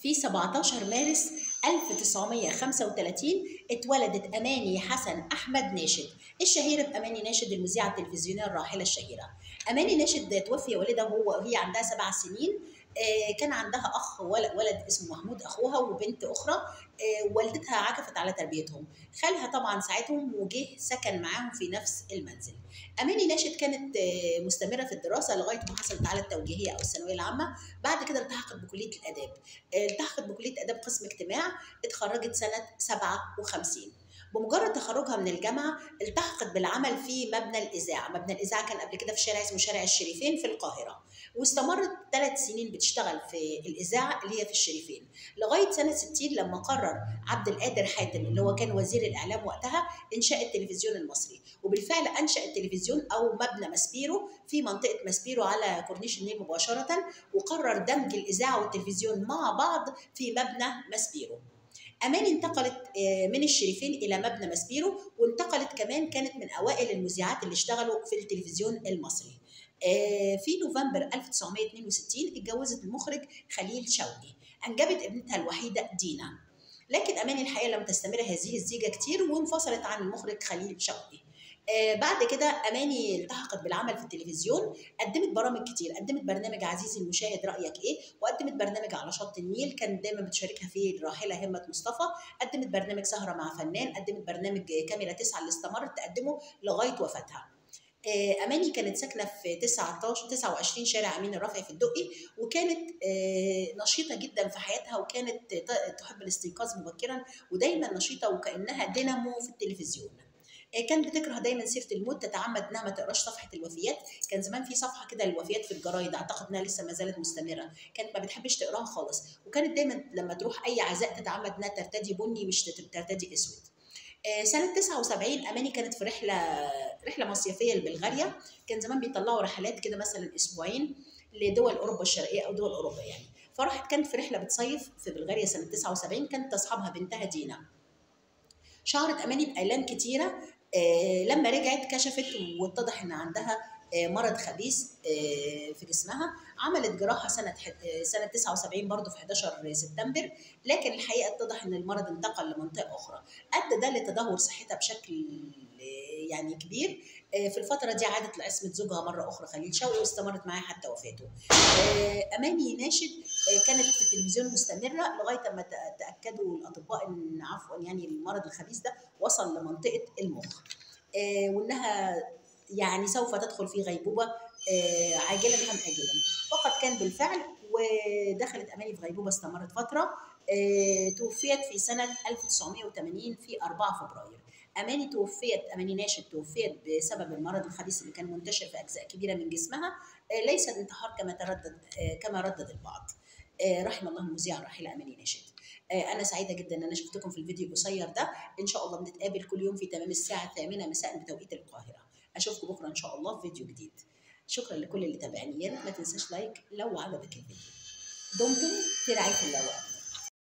في 17 مارس 1935 اتولدت أماني حسن أحمد ناشد الشهيرة بأماني ناشد المذيعة التلفزيونية الراحلة الشهيرة أماني ناشد توفي والدها وهو وهي عندها سبع سنين آه، كان عندها اخ ولد, ولد اسمه محمود اخوها وبنت اخرى آه، والدتها عكفت على تربيتهم خالها طبعا ساعدهم وجه سكن معاهم في نفس المنزل اماني ناشد كانت آه، مستمره في الدراسه لغايه ما حصلت على التوجيهيه او الثانويه العامه بعد كده التحقت بكليه الاداب التحقت بكليه اداب قسم اجتماع اتخرجت سنه 57 بمجرد تخرجها من الجامعه التحقت بالعمل في مبنى الاذاعه، مبنى الاذاعه كان قبل كده في شارع اسمه شارع الشريفين في القاهره، واستمرت ثلاث سنين بتشتغل في الاذاعه اللي هي في الشريفين، لغايه سنه 60 لما قرر عبد القادر حاتم اللي هو كان وزير الاعلام وقتها انشاء التلفزيون المصري، وبالفعل انشا التلفزيون او مبنى ماسبيرو في منطقه ماسبيرو على كورنيش النيل مباشره، وقرر دمج الاذاعه والتلفزيون مع بعض في مبنى ماسبيرو. اماني انتقلت من الشريفين الى مبنى ماسبيرو وانتقلت كمان كانت من اوائل المذيعات اللي اشتغلوا في التلفزيون المصري في نوفمبر 1962 اتجوزت المخرج خليل شوقي انجبت ابنتها الوحيده دينا لكن اماني الحقيقه لم تستمر هذه الزيجه كتير وانفصلت عن المخرج خليل شوقي آه بعد كده اماني التحقت بالعمل في التلفزيون قدمت برامج كتير قدمت برنامج عزيزي المشاهد رايك ايه وقدمت برنامج على شط النيل كان دايما بتشاركها فيه الراحله همه مصطفى قدمت برنامج سهره مع فنان قدمت برنامج كاميرا تسعه اللي استمرت تقدمه لغايه وفاتها آه اماني كانت ساكنه في 19 29 شارع امين الرافعي في الدقي وكانت آه نشيطه جدا في حياتها وكانت تحب الاستيقاظ مبكرا ودايما نشيطه وكانها دينامو في التلفزيون كانت بتكره دايما سيره الموت تتعمد انها ما تقراش صفحه الوفيات كان زمان في صفحه كده للوفيات في الجرايد اعتقد انها لسه ما زالت مستمره كانت ما بتحبش تقراها خالص وكانت دايما لما تروح اي عزاء تتعمد انها ترتدي بني مش ترتدي اسود سنة 79 أماني كانت في رحلة رحلة مصيفية لبلغاريا كان زمان بيطلعوا رحلات كده مثلا أسبوعين لدول أوروبا الشرقية أو دول أوروبا يعني فراحت كانت في رحلة بتصيف في بلغاريا سنة 79 كانت تصحبها بنتها دينا شعرت أماني بآلام كتيرة آه لما رجعت كشفت واتضح ان عندها آه مرض خبيث آه في جسمها عملت جراحه سنه سنه 79 برضه في 11 سبتمبر لكن الحقيقه اتضح ان المرض انتقل لمنطقه اخرى ادى ده لتدهور صحتها بشكل يعني كبير في الفترة دي عادت لعصمة زوجها مرة أخرى خليل شوقي واستمرت معاه حتى وفاته. أماني ناشد كانت في التلفزيون مستمرة لغاية ما تأكدوا الأطباء إن عفوا يعني المرض الخبيث ده وصل لمنطقة المخ. وإنها يعني سوف تدخل في غيبوبة عاجلا أم آجلا. وقد كان بالفعل ودخلت أماني في غيبوبة استمرت فترة توفيت في سنة 1980 في 4 فبراير. اماني توفيت اماني ناشد توفيت بسبب المرض الخبيث اللي كان منتشر في اجزاء كبيره من جسمها ليس الانتحار كما تردد كما ردد البعض رحم الله المذيعه الراحله اماني ناشد انا سعيده جدا ان انا شفتكم في الفيديو القصير ده ان شاء الله بنتقابل كل يوم في تمام الساعه الثامنه مساء بتوقيت القاهره اشوفكم بكره ان شاء الله في فيديو جديد شكرا لكل اللي تابعني يا ريت ما تنساش لايك لو عجبك الفيديو دمتم في رعايه الله